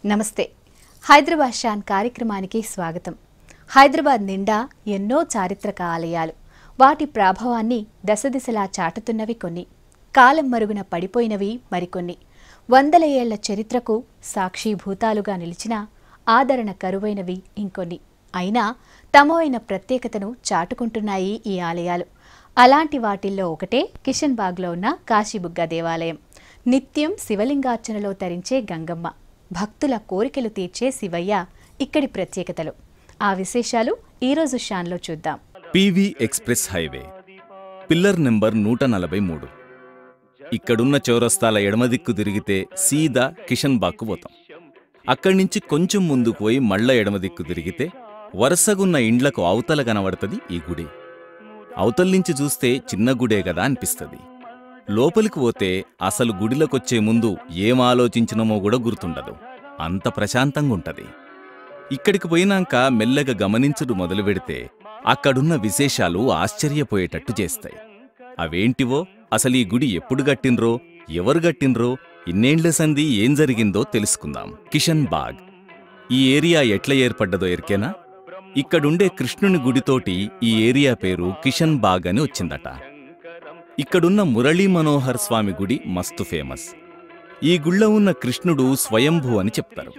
నమస్తే హైదరాబాద్ షాన్ కార్యక్రమానికి స్వాగతం హైదరాబాద్ నిండా ఎన్నో చారిత్రక ఆలయాలు వాటి ప్రభావాన్ని దశదిశలా చాటుతున్నవి కొన్ని కాలం మరుగున పడిపోయినవి మరికొన్ని వందల ఏళ్ల చరిత్రకు సాక్షిభూతాలుగా నిలిచిన ఆదరణ కరువైనవి ఇంకొన్ని అయినా తమవైన ప్రత్యేకతను చాటుకుంటున్నాయి ఈ ఆలయాలు అలాంటి వాటిల్లో ఒకటే కిషన్ బాగ్లో ఉన్న కాశీబుగ్గ దేవాలయం నిత్యం శివలింగార్చనలో తరించే గంగమ్మ భక్తుల కోరికలు తీర్చే శివయ్య ఇక్కడి ప్రత్యేకతలు ఆ విశేషాలు ఈరోజు షాన్లో చూద్దాం PV express highway pillar number నూట నలభై మూడు ఇక్కడున్న చౌరస్తాల ఎడమ దిక్కు తిరిగితే సీదా కిషన్ బాగ్కు పోతాం అక్కడి నుంచి కొంచెం ముందుకు పోయి మళ్ళా ఎడమ దిక్కు తిరిగితే వరుసగున్న ఇండ్లకు అవతల కనబడుతుంది ఈ గుడి అవతల నుంచి చూస్తే చిన్న గుడే కదా అనిపిస్తుంది లోపలికి పోతే అసలు గుడిలోకొచ్చే ముందు ఏం ఆలోచించినమో కూడా గుర్తుండదు అంత ప్రశాంతంగా ఉంటది ఇక్కడికి పోయినాక మెల్లగా గమనించుడు మొదలు పెడితే అక్కడున్న విశేషాలు ఆశ్చర్యపోయేటట్టు చేస్తాయి అవేంటివో అసలు ఈ గుడి ఎప్పుడు గట్టిన్రో ఎవరు గట్టిన్రో ఇన్నేండ్ల సంధి ఏం జరిగిందో తెలుసుకుందాం కిషన్ బాగ్ ఈ ఏరియా ఎట్లా ఏర్పడ్డదో ఎరికేనా ఇక్కడుండే కృష్ణుని గుడితోటి ఈ ఏరియా పేరు కిషన్ బాగ్ అని వచ్చిందట ఇక్కడున్న మురళీ మనోహర్ స్వామి గుడి మస్తు ఫేమస్ ఈ గుళ్ళో ఉన్న కృష్ణుడు స్వయంభూ అని చెప్తారు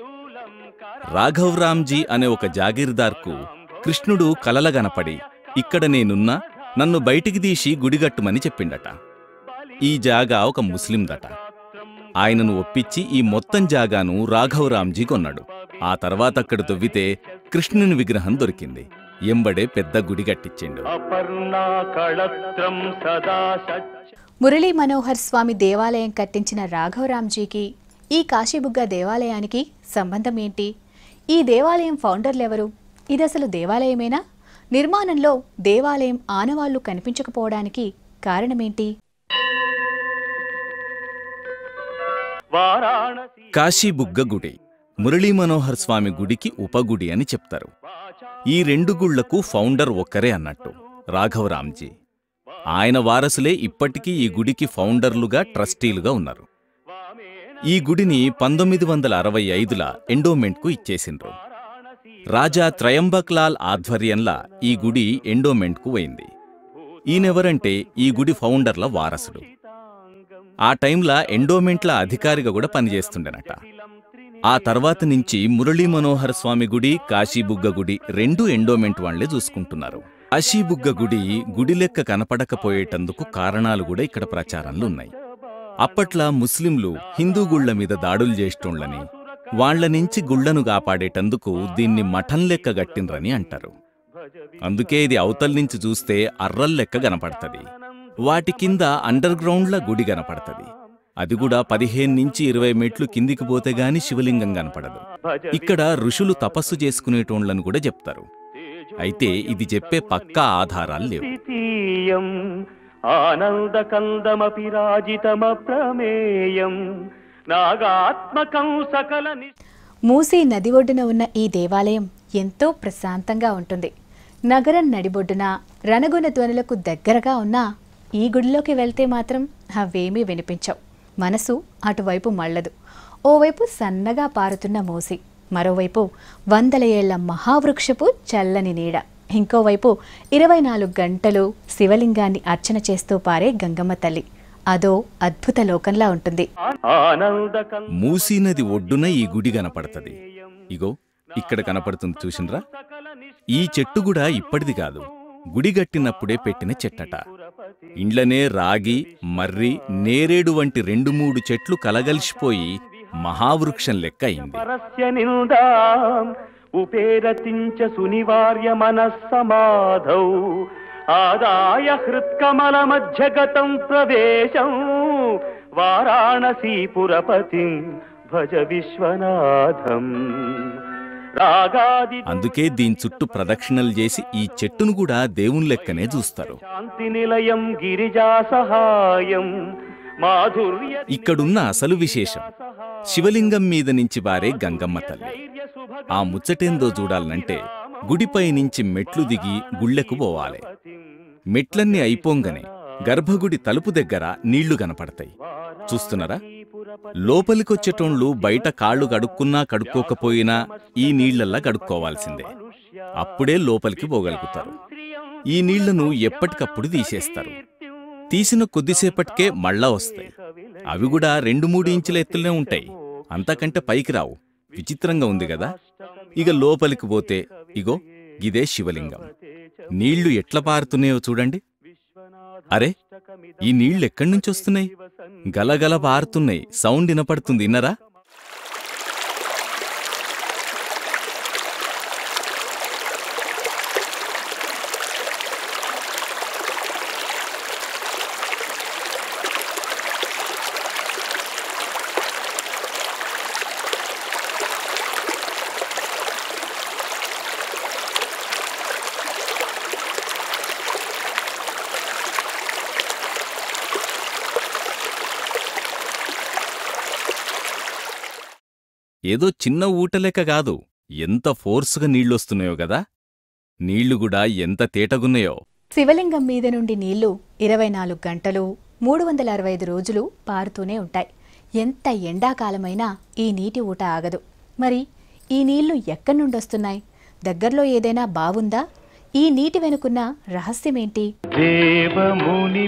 రాఘవరామ్జీ అనే ఒక జాగీర్దార్కు కృష్ణుడు కలలగనపడి ఇక్కడ నేనున్నా నన్ను బయటికి తీసి గుడిగట్టుమని చెప్పిండట ఈ జాగా ఒక ముస్లిందట ఆయనను ఒప్పించి ఈ మొత్తం జాగాను రాఘవరామ్జీ కొన్నాడు ఆ తర్వాత అక్కడ తవ్వితే కృష్ణుని విగ్రహం దొరికింది ఎంబడే పెద్ద గుడి కట్టించిండు అపర్ణా కళత్రం సదా సత్య మురళీ మనోహర్ స్వామి దేవాలయం కట్టించిన రాఘవరామ్జీకి ఈ కాశీబుగ్గ దేవాలయానికి సంబంధం ఏంటి ఈ దేవాలయం ఫౌండర్లెవరు ఇది అసలు దేవాలయమేనా నిర్మాణంలో దేవాలయం ఆనవాళ్లు కనిపించకపోవడానికి కారణమేంటి వారాణసి కాశీబుగ్గ గుడి మురళీ మనోహర్ స్వామి గుడికి ఉపగుడి అని చెప్తారు ఈ రెండు గుళ్లకు ఫౌండర్ ఒక్కరే అన్నట్టు రాఘవరామ్జీ ఆయన వారసులే ఇప్పటికీ ఈ గుడికి ఫౌండర్లుగా ట్రస్టీలుగా ఉన్నారు ఈ గుడిని పంతొమ్మిది వందల అరవై ఐదుల ఎండోమెంట్కు ఇచ్చేసిండ్రు రాజా త్రయంబక్లాల్ ఆధ్వర్యంలా ఈ గుడి ఎండోమెంట్కు పోయింది ఈయనెవరంటే ఈ గుడి ఫౌండర్ల వారసుడు ఆ టైంలా ఎండోమెంట్ల అధికారిగా కూడా పనిచేస్తుండెనట ఆ తర్వాత నుంచి మురళీ మనోహర్ స్వామి గుడి కాశీబుగ్గ గుడి రెండు ఎండోమెంట్ వాళ్లే చూసుకుంటున్నారు కాశీబుగ్గ గుడి గుడి లెక్క కనపడకపోయేటందుకు కారణాలు కూడా ఇక్కడ ప్రచారంలో ఉన్నాయి అప్పట్లా ముస్లింలు హిందూ గుళ్ల మీద దాడులు చేస్తోళ్లని వాళ్ల నుంచి గుళ్లను కాపాడేటందుకు దీన్ని మఠం లెక్క గట్టిండ్రని అంటారు అందుకే ఇది అవతల నుంచి చూస్తే అర్రల్ లెక్క కనపడుతుంది వాటి కింద అండర్ గ్రౌండ్ల గుడి కనపడుతుంది అది కూడా పదిహేను నుంచి ఇరవై మెట్లు కిందికి పోతే గాని శివలింగం కనపడదు ఇక్కడ ఋషులు తపస్సు చేసుకునేటోళ్లను కూడా చెప్తారు అయితే ఇది చెప్పే పక్కా ఆధారాలు లేవు ద్వితీయం ఆనందకందమపి రాజితమప్రమేయం నాగాత్మకం సకల ని మూసీ నది ఒడ్డున ఉన్న ఈ దేవాలయం ఎంతో ప్రశాంతంగా ఉంటుంది నగరం నడిబొడ్డున రణగుణ ధ్వనులకు దగ్గరగా ఉన్న ఈ గుడిలోకి వెళ్తే మాత్రం అవేమీ వినిపించవు మనసు అటువైపు మళ్ళదు ఓవైపు సన్నగా పారుతున్న మూసి మరోవైపు వందల ఏళ్ల మహావృక్షపు చల్లని నీడ ఇంకోవైపు ఇరవై నాలుగు గంటలు శివలింగాన్ని అర్చన చేస్తూ పారే గంగమ్మ తల్లి అదో అద్భుత లోకంలా ఉంటుంది ఆనందకం మూసీ నది ఒడ్డున ఈ గుడి కనపడుతుంది ఇగో ఇక్కడ కనపడుతుంది చూసినరా ఈ చెట్టు కూడా ఇప్పటిది కాదు గుడి గట్టినప్పుడే పెట్టిన చెట్టట ఇండ్లనే రాగి మర్రి నేరేడు వంటి రెండు మూడు చెట్లు కలగలిసిపోయి మహావృక్షం లెక్క అయింది పరస్య నిందాం ఉపేరతించ సునివార్య మనస్సమాధౌ ఆదాయ హృత్కమల మధ్యగతం ప్రవేశం వారాణసీపురపతిం భజ విశ్వనాథం రాగాది అందుకే దీని చుట్టూ ప్రదక్షిణలు చేసి ఈ చెట్టును కూడా దేవుని లెక్కనే చూస్తారు శాంతి నిలయం గిరిజా సహాయం మాధుర్య ఇక్కడున్న అసలు విశేషం శివలింగం మీద నుంచి బారే గంగమ్మ తల్లి ఆ ముచ్చటేందో చూడాలంటే గుడిపై నుంచి మెట్లు దిగి గుళ్ళెకు పోవాలి మెట్లన్నీ అయిపోంగనే గర్భగుడి తలుపు దగ్గర నీళ్లు కనపడతాయి చూస్తున్నారా లోపలికొచ్చేటోళ్ళు బయట కాళ్ళు కడుక్కున్నా కడుక్కోకపోయినా ఈ నీళ్లల్లా కడుక్కోవాల్సిందే అప్పుడే లోపలికి పోగలుగుతారు ఈ నీళ్లను ఎప్పటికప్పుడు తీసేస్తారు తీసిన కొద్దిసేపటికే మళ్ళా వస్తాయి అవి కూడా రెండు మూడు ఇంచుల ఎత్తులనే ఉంటాయి అంతకంటే పైకి రావు విచిత్రంగా ఉంది కదా ఇక లోపలికి పోతే ఇగో ఇదే శివలింగం నీళ్లు ఎట్లా పారుతున్నాయో చూడండి అరే ఈ నీళ్లు ఎక్కడి నుంచి వస్తున్నాయి గలగల పారుతున్నాయి సౌండ్ వినపడుతుంది ఇన్నరా ఏదో చిన్న ఊటలెక్క కాదు ఎంత ఫోర్సుగా నీళ్లొస్తున్నాయో గదా నీళ్లు కూడా ఎంత తేటగున్నాయో శివలింగం మీద నుండి నీళ్లు ఇరవై నాలుగు గంటలు మూడు వందల అరవై ఐదు రోజులు పారుతూనే ఉంటాయి ఎంత ఎండాకాలమైనా ఈ నీటి ఊట ఆగదు మరి ఈ నీళ్లు ఎక్కడి నుండి వస్తున్నాయి దగ్గరలో ఏదైనా బావుందా ఈ నీటి వెనుకున్న రహస్యమేంటి దేవముని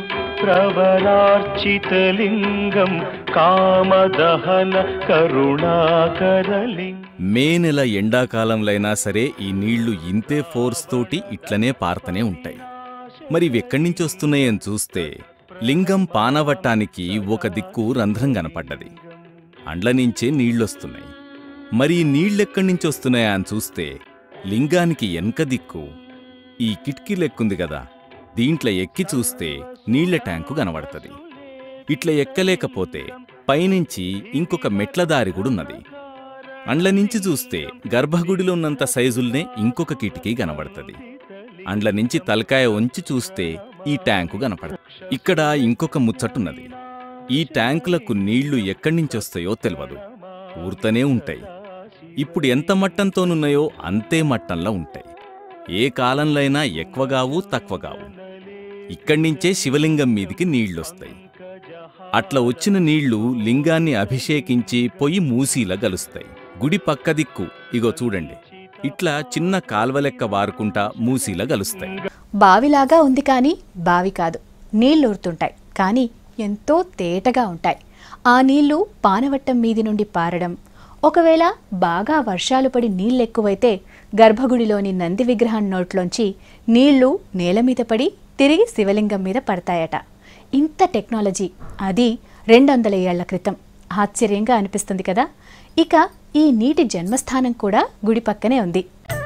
ప్రవరార్చితలింగం కామదహన కరుణాకరలింగం మే నెల ఎండాకాలంలైనా సరే ఈ నీళ్లు ఇంతే ఫోర్స్ తోటి ఇట్లనే పారతనే ఉంటాయి మరి ఇవెక్కడి నుంచి వస్తున్నాయని చూస్తే లింగం పానవట్టానికి ఒక దిక్కు రంధ్రం కనపడ్డది అండ్ల నుంచే నీళ్లొస్తున్నాయి మరి ఈ నీళ్ళెక్కడి నుంచి వస్తున్నాయా అని చూస్తే లింగానికి ఎనక దిక్కు ఈ కిటికీ లెక్కుంది కదా దీంట్లో ఎక్కి చూస్తే నీళ్ల ట్యాంకు కనబడుతుంది ఇట్లా ఎక్కలేకపోతే పైనుంచి ఇంకొక మెట్ల దారి కూడా ఉన్నది అండ్ల నుంచి చూస్తే గర్భగుడిలో ఉన్నంత సైజుల్నే ఇంకొక కిటికీ కనబడుతుంది అండ్ల నుంచి తలకాయ వంచి చూస్తే ఈ ట్యాంకు కనపడదు ఇక్కడ ఇంకొక ముచ్చటున్నది ఈ ట్యాంకులకు నీళ్లు ఎక్కడి నుంచి వస్తాయో తెలియదు ఊరుతనే ఉంటాయి ఇప్పుడు ఎంత మట్టంతోనున్నాయో అంతే మట్టంలో ఉంటాయి ఏ కాలంలో అయినా ఎక్కువగావు తక్కువగావు ఇక్కడ్నించే శివలింగం మీదికి నీళ్లొస్తాయి అట్లా వచ్చిన నీళ్లు లింగాన్ని అభిషేకించి పొయ్యి మూసీలా గలుస్తాయి గుడి పక్క దిక్కు ఇగో చూడండి ఇట్లా చిన్న కాల్వలెక్క వారుకుంటా మూసీలా గలుస్తాయి బావిలాగా ఉంది కానీ బావి కాదు నీళ్లూరుతుంటాయి కానీ ఎంతో తేటగా ఉంటాయి ఆ నీళ్లు పానవట్టం మీది నుండి పారడం ఒకవేళ బాగా వర్షాలు పడి నీళ్ళెక్కువైతే గర్భగుడిలోని నంది విగ్రహం నోట్లోంచి నీళ్లు నేల మీద పడి తిరిగి శివలింగం మీద పడతాయట ఇంత టెక్నాలజీ అది రెండు వందల ఏళ్ల క్రితం ఆశ్చర్యంగా అనిపిస్తుంది కదా ఇక ఈ నీటి జన్మస్థానం కూడా గుడి పక్కనే ఉంది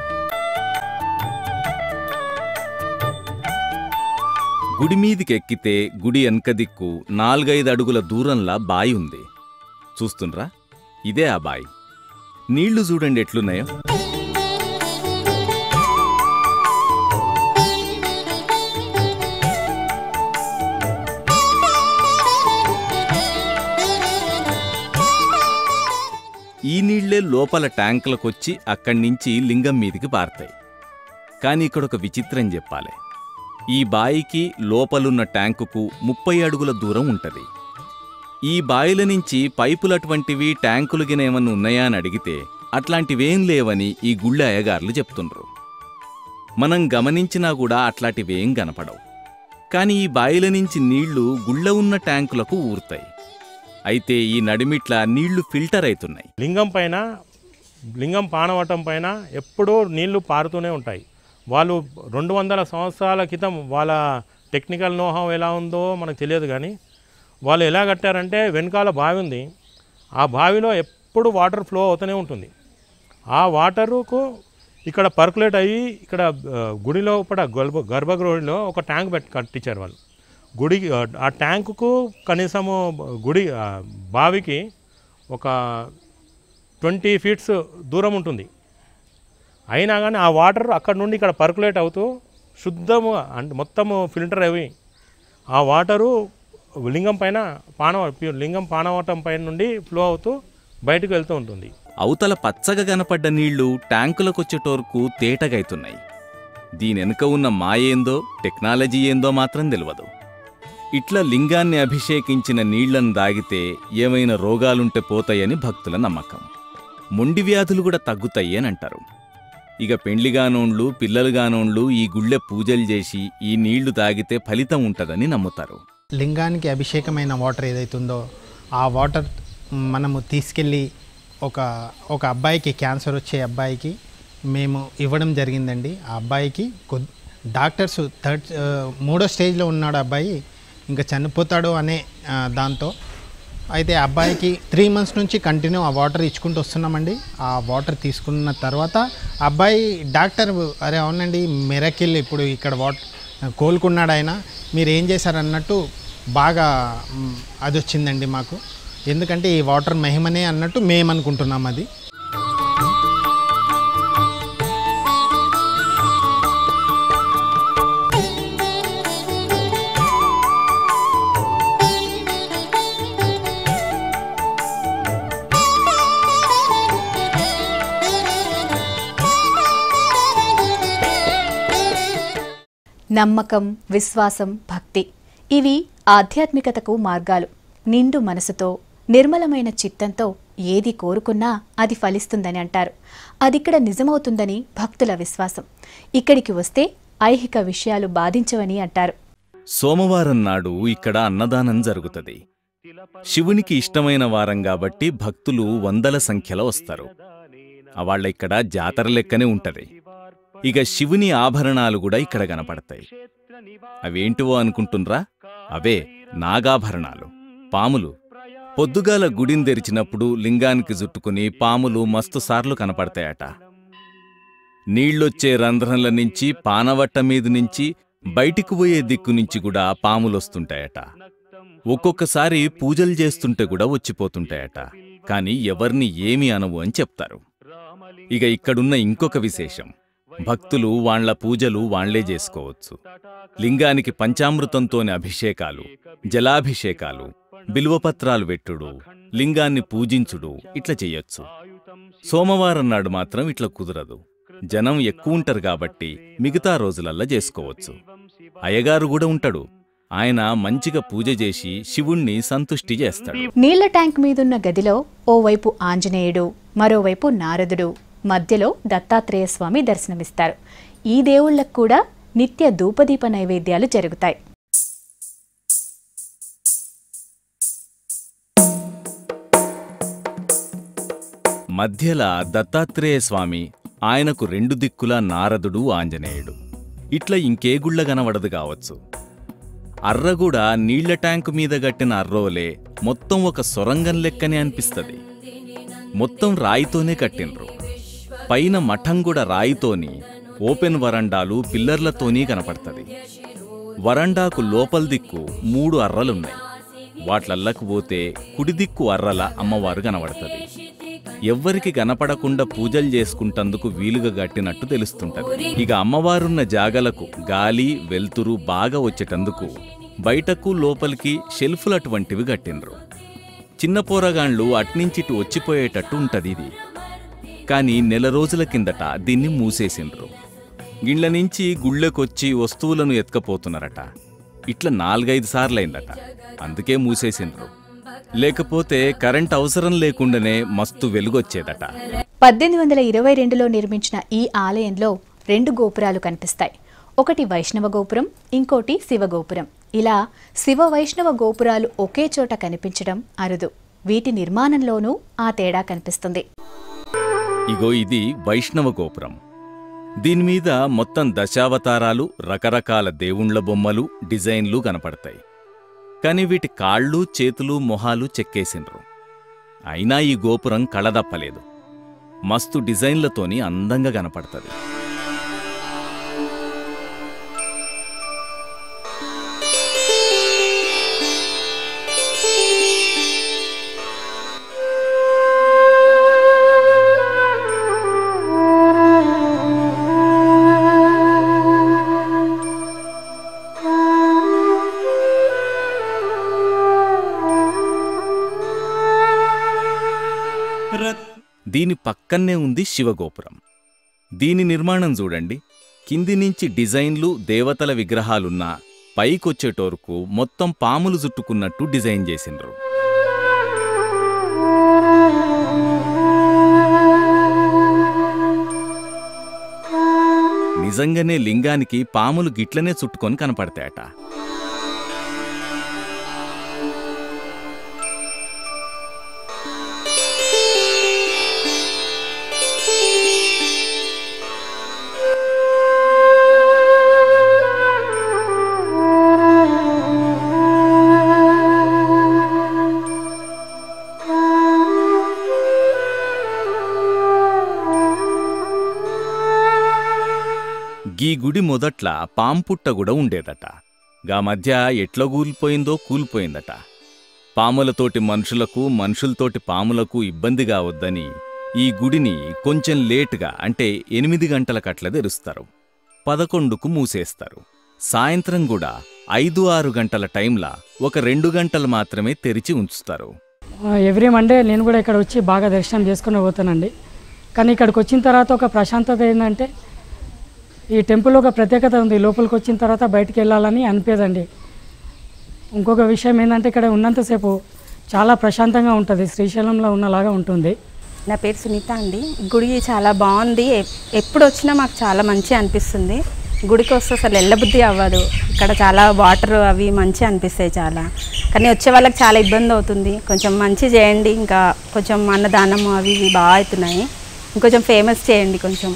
గుడి మీదికి ఎక్కితే గుడి వెనక దిక్కు నాలుగైదు అడుగుల దూరంలా బాయి ఉంది చూస్తుండ్రా ఇదే ఆ బాయి నీళ్లు చూడండి ఎట్లున్నాయో ఈ నీళ్లే లోపల ట్యాంకులకొచ్చి అక్కడి నుంచి లింగం మీదికి పారతాయి కానీ ఇక్కడ ఒక విచిత్రం చెప్పాలి ఈ బాయికి లోపలున్న ట్యాంకుకు ముప్పై అడుగుల దూరం ఉంటది ఈ బాయిల నుంచి పైపులటువంటివి ట్యాంకులు గినేమన్నా ఉన్నాయా అని అడిగితే అట్లాంటివేం లేవని ఈ గుళ్ళ అయ్యగార్లు చెప్తుండ్రు మనం గమనించినా కూడా అట్లాంటివేం కనపడవు కానీ ఈ బాయిల నుంచి నీళ్లు గుళ్ళ ఉన్న ట్యాంకులకు ఊరుతాయి అయితే ఈ నడిమిట్ల నీళ్లు ఫిల్టర్ అవుతున్నాయి లింగం పైన లింగం పానవటం పైన ఎప్పుడూ నీళ్లు పారుతూనే ఉంటాయి వాళ్ళు రెండు వందల సంవత్సరాల క్రితం వాళ్ళ టెక్నికల్ నోహం ఎలా ఉందో మనకు తెలియదు కానీ వాళ్ళు ఎలా కట్టారంటే వెనకాల బావి ఉంది ఆ బావిలో ఎప్పుడు వాటర్ ఫ్లో అవుతూనే ఉంటుంది ఆ వాటరుకు ఇక్కడ పర్కులేట్ అయ్యి ఇక్కడ ఆ, గుడి లోపల గర్భ గర్భగృహలో ఒక ట్యాంక్ పెట్టి కట్టించారు వాళ్ళు గుడి ఆ ట్యాంకుకు కనీసము గుడి ఆ, బావికి ఒక ట్వంటీ ఫీట్స్ దూరం ఉంటుంది అయినా కానీ ఆ వాటర్ అక్కడ నుండి ఇక్కడ పర్కులేట్ అవుతూ శుద్ధము అంటే మొత్తము ఫిల్టర్ అవి ఆ వాటరు లింగం పైన పానవ లింగం పానవటం పైన నుండి ఫ్లో అవుతూ బయటకు వెళ్తూ ఉంటుంది అవతల పచ్చగా కనపడ్డ నీళ్లు ట్యాంకులకొచ్చేటోర్కు తేటగైతున్నాయి దీనెనుక ఉన్న మాయేందో టెక్నాలజీ ఏందో మాత్రం తెలియదు ఇట్లా లింగాన్ని అభిషేకించిన నీళ్లను దాగితే ఏమైనా రోగాలుంటే పోతాయని భక్తుల నమ్మకం మొండి వ్యాధులు కూడా తగ్గుతాయి అని అంటారు ఇక పెండ్లిగానోండ్లు పిల్లలుగానోండ్లు ఈ గుళ్ళె పూజలు చేసి ఈ నీళ్లు తాగితే ఫలితం ఉంటదని నమ్ముతారు లింగానికి అభిషేకమైన వాటర్ ఏదైతుందో ఆ వాటర్ మనము తీసుకెళ్ళి ఒక ఒక అబ్బాయికి క్యాన్సర్ వచ్చే అబ్బాయికి మేము ఇవ్వడం జరిగిందండి ఆ అబ్బాయికి కొద్ డాక్టర్స్ థర్డ్ ఆ, మూడో స్టేజ్లో ఉన్నాడు ఆ అబ్బాయి ఇంకా చనిపోతాడు అనే ఆ, దాంతో అయితే ఆ అబ్బాయికి త్రీ మంత్స్ నుంచి కంటిన్యూ ఆ వాటర్ ఇచ్చుకుంటూ వస్తున్నామండి ఆ వాటర్ తీసుకున్న తర్వాత ఆ అబ్బాయి డాక్టర్ అరే అవునండి మెరకిల్ ఇప్పుడు ఇక్కడ వాటర్ కోలుకున్నాడు ఆయన మీరు ఏం చేశారన్నట్టు బాగా మ్, అది వచ్చిందండి మాకు ఎందుకంటే ఈ వాటర్ మహిమనే అన్నట్టు మేము అనుకుంటున్నాం అది నమ్మకం విశ్వాసం భక్తి ఇవి ఆధ్యాత్మికతకు మార్గాలు నిండు మనసుతో నిర్మలమైన చిత్తంతో ఏది కోరుకున్నా అది ఫలిస్తుందని అంటారు అదిక్కడ నిజమవుతుందని భక్తుల విశ్వాసం ఇక్కడికి వస్తే ఐహిక విషయాలు బాధించవని అంటారు సోమవారం నాడు ఇక్కడ అన్నదానం జరుగుతది శివునికి ఇష్టమైన వారం కాబట్టి భక్తులు వందల సంఖ్యలో వస్తారు అవాళ్ళ ఇక్కడ జాతర లెక్కనే ఉంటది ఇక శివుని ఆభరణాలు కూడా ఇక్కడ కనపడతాయి అవేంటివో అనుకుంటుండ్రా అవే నాగాభరణాలు పాములు పొద్దుగాల గుడిని తెరిచినప్పుడు లింగానికి జుట్టుకుని పాములు మస్తు సార్లు కనపడతాయట నీళ్లొచ్చే రంధ్రంల నుంచి పానవట్ట మీద నుంచి బయటికి పోయే దిక్కు నుంచి కూడా పాములొస్తుంటాయట ఒక్కొక్కసారి పూజలు చేస్తుంటే కూడా వచ్చిపోతుంటాయట కాని ఎవర్ని ఏమీ అనవు అని చెప్తారు ఇక ఇక్కడున్న ఇంకొక విశేషం భక్తులు వాళ్ళ పూజలు వాళ్లే చేసుకోవచ్చు లింగానికి పంచామృతంతోని అభిషేకాలు జలాభిషేకాలు బిల్వపత్రాలు వెట్టుడు లింగాన్ని పూజించుడు ఇట్లా చెయ్యొచ్చు సోమవారం నాడు మాత్రం ఇట్లా కుదరదు జనం ఎక్కువుంటారు కాబట్టి మిగతా రోజులల్లా చేసుకోవచ్చు అయ్యగారు కూడా ఉంటాడు ఆయన మంచిగా పూజ చేసి శివుణ్ణి సంతుష్టి చేస్తాడు నీళ్ల ట్యాంక్ మీదున్న గదిలో ఓవైపు ఆంజనేయుడు మరోవైపు నారదుడు మధ్యలో దత్తాత్రేయ స్వామి దర్శనమిస్తారు ఈ దేవుళ్ళకు కూడా నిత్య ధూపదీప నైవేద్యాలు జరుగుతాయి మధ్యల దత్తాత్రేయ స్వామి ఆయనకు రెండు దిక్కులా నారదుడు ఆంజనేయుడు ఇట్లా ఇంకే గుళ్ళ కనబడదు కావచ్చు అర్ర కూడా నీళ్ల ట్యాంకు మీద గట్టిన అర్రోలే మొత్తం ఒక సొరంగం లెక్కనే అనిపిస్తది మొత్తం రాయితోనే కట్టిండ్రు పైన మఠం కూడా రాయితోని ఓపెన్ వరండాలు పిల్లర్లతోని కనపడతది వరండాకు లోపల దిక్కు మూడు అర్రలున్నాయి వాట్లల్లకు పోతే కుడి దిక్కు అర్రల అమ్మవారు కనబడతది ఎవ్వరికి కనపడకుండా పూజలు చేసుకుంటందుకు వీలుగా గట్టినట్టు తెలుస్తుంటది ఇక అమ్మవారున్న జాగలకు గాలి వెల్తురు బాగా వచ్చేటందుకు బయటకు లోపలికి షెల్ఫ్లు అటువంటివి గట్టిండ్రు చిన్న పోరగాండ్లు అట్నుంచిటు వచ్చిపోయేటట్టు ఉంటది ఇది కాని నెల రోజుల కిందట దీన్ని మూసేసిండ్రు గిళ్ళ నుంచి గుళ్ళకొచ్చి వస్తువులను ఎత్తుకపోతున్నారట ఇట్లా నాలుగైదు సార్లైందట అందుకే మూసేసిండ్రు లేకపోతే కరెంట్ అవసరం లేకుండానే మస్తు వెలుగొచ్చేదట పద్దెనిమిది వందల ఇరవై రెండులో నిర్మించిన ఈ ఆలయంలో రెండు గోపురాలు కనిపిస్తాయి ఒకటి వైష్ణవ గోపురం ఇంకోటి శివ గోపురం ఇలా శివ వైష్ణవ గోపురాలు ఒకే చోట కనిపించడం అరుదు వీటి నిర్మాణంలోనూ ఆ తేడా కనిపిస్తుంది ఇగో ఇది వైష్ణవ గోపురం దీనిమీద మొత్తం దశావతారాలు రకరకాల దేవుండ్ల బొమ్మలు డిజైన్లు కనపడతాయి కాని వీటి కాళ్ళు చేతులు మొహాలు చెక్కేసిండ్రు అయినా ఈ గోపురం కళదప్పలేదు మస్తు డిజైన్లతోని అందంగా కనపడతది దీని పక్కన్నే ఉంది శివగోపురం దీని నిర్మాణం చూడండి కింది నుంచి డిజైన్లు దేవతల విగ్రహాలున్నా పైకొచ్చేటోరుకు మొత్తం పాములు చుట్టుకున్నట్టు డిజైన్ చేసిండ్రు నిజంగానే లింగానికి పాములు గిట్లనే చుట్టుకొని కనపడతాయట గీ గుడి మొదట్ల పాంపుట్ట కూడా ఉండేదట గా మధ్య ఎట్ల కూలిపోయిందో కూలిపోయిందట పాములతోటి మనుషులకు మనుషులతోటి పాములకు ఇబ్బంది కావద్దని ఈ గుడిని కొంచెం లేటుగా అంటే ఎనిమిది గంటలకట్ల తెరుస్తారు పదకొండుకు మూసేస్తారు సాయంత్రం కూడా ఐదు ఆరు గంటల టైంలా ఒక రెండు గంటలు మాత్రమే తెరిచి ఉంచుతారు ఎవ్రీ మండే నేను కూడా ఇక్కడ వచ్చి బాగా దర్శనం చేసుకుని పోతానండి కానీ ఇక్కడికి వచ్చిన తర్వాత ఒక ప్రశాంతత ఏంటంటే ఈ టెంపుల్ ఒక ప్రత్యేకత ఉంది లోపలికి వచ్చిన తర్వాత బయటికి వెళ్ళాలని అనిపేదండి ఇంకొక విషయం ఏంటంటే ఇక్కడ ఉన్నంతసేపు చాలా ప్రశాంతంగా ఉంటుంది శ్రీశైలంలో ఉన్నలాగా ఉంటుంది నా పేరు సునీత అండి గుడి చాలా బాగుంది ఎప్- ఎప్పుడు వచ్చినా మాకు చాలా మంచి అనిపిస్తుంది గుడికి వస్తే అసలు వెళ్ళబుద్ధి అవ్వదు ఇక్కడ చాలా వాటర్ అవి మంచి అనిపిస్తాయి చాలా కానీ వచ్చే వాళ్ళకి చాలా ఇబ్బంది అవుతుంది కొంచెం మంచి చేయండి ఇంకా కొంచెం అన్నదానం అవి ఇవి బాగా అవుతున్నాయి ఇంకొంచెం ఫేమస్ చేయండి కొంచెం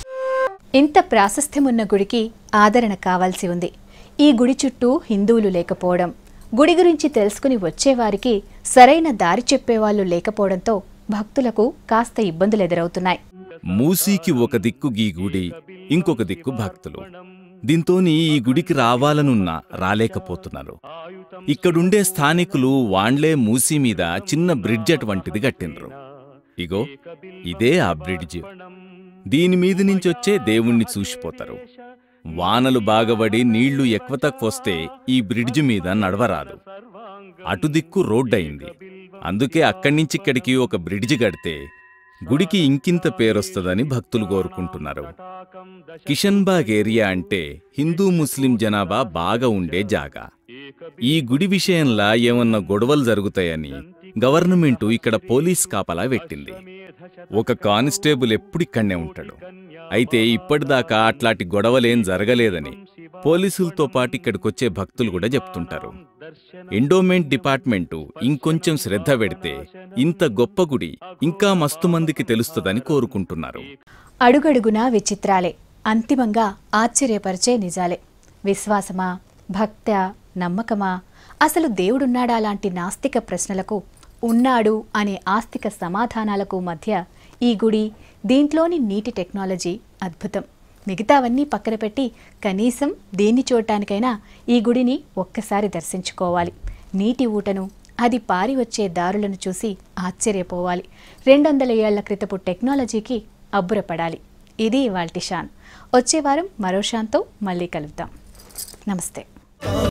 ఇంత ప్రాశస్త్యమున్న గుడికి ఆదరణ కావాల్సి ఉంది ఈ గుడి చుట్టూ హిందువులు లేకపోవడం గుడి గురించి తెలుసుకుని వచ్చేవారికి సరైన దారి చెప్పేవాళ్ళు లేకపోవడంతో భక్తులకు కాస్త ఇబ్బందులు ఎదురవుతున్నాయి మూసీకి ఒక దిక్కు గీ గుడి ఇంకొక దిక్కు భక్తులు దీంతోని ఈ గుడికి రావాలనున్నా రాలేకపోతున్నారు ఇక్కడుండే స్థానికులు వాండ్లే మూసీ మీద చిన్న బ్రిడ్జ్ అటువంటిది కట్టిండ్రు ఇగో ఇదే ఆ బ్రిడ్జ్ దీని మీద నుంచొచ్చే దేవుణ్ణి చూసిపోతారు వానలు బాగబడి నీళ్లు ఎక్కువ తక్కువ వస్తే ఈ బ్రిడ్జ్ మీద నడవరాదు అటు దిక్కు రోడ్డయింది అందుకే అక్కడి నుంచి ఇక్కడికి ఒక బ్రిడ్జ్ కడితే గుడికి ఇంకింత పేరొస్తదని భక్తులు కోరుకుంటున్నారు కిషన్బాగ్ ఏరియా అంటే హిందూ ముస్లిం జనాభా బాగా ఉండే జాగా ఈ గుడి విషయంలా ఏమన్నా గొడవలు జరుగుతాయని గవర్నమెంటు ఇక్కడ పోలీస్ కాపలా పెట్టింది ఒక కానిస్టేబుల్ ఎప్పుడిక్కడనే ఉంటాడు అయితే ఇప్పటిదాకా అట్లాంటి గొడవలేం జరగలేదని పోలీసులతో పాటు ఇక్కడికొచ్చే భక్తులు కూడా చెప్తుంటారు ఎండోమెంట్ డిపార్ట్మెంటు ఇంకొంచెం శ్రద్ధ పెడితే ఇంత గొప్ప గుడి ఇంకా మస్తు మందికి తెలుస్తుందని కోరుకుంటున్నారు అడుగడుగునా విచిత్రాలే అంతిమంగా ఆశ్చర్యపరిచే నిజాలే విశ్వాసమా భక్త్యా నమ్మకమా అసలు దేవుడున్నాడా లాంటి నాస్తిక ప్రశ్నలకు ఉన్నాడు అనే ఆస్తిక సమాధానాలకు మధ్య ఈ గుడి దీంట్లోని నీటి టెక్నాలజీ అద్భుతం మిగతావన్నీ పక్కన పెట్టి కనీసం దీన్ని చూడటానికైనా ఈ గుడిని ఒక్కసారి దర్శించుకోవాలి నీటి ఊటను అది పారి వచ్చే దారులను చూసి ఆశ్చర్యపోవాలి రెండు వందల ఏళ్ల క్రితపు టెక్నాలజీకి అబ్బురపడాలి ఇది ఇవాల్టి షాన్ వచ్చే వారం మరో షాన్తో మళ్ళీ కలుద్దాం నమస్తే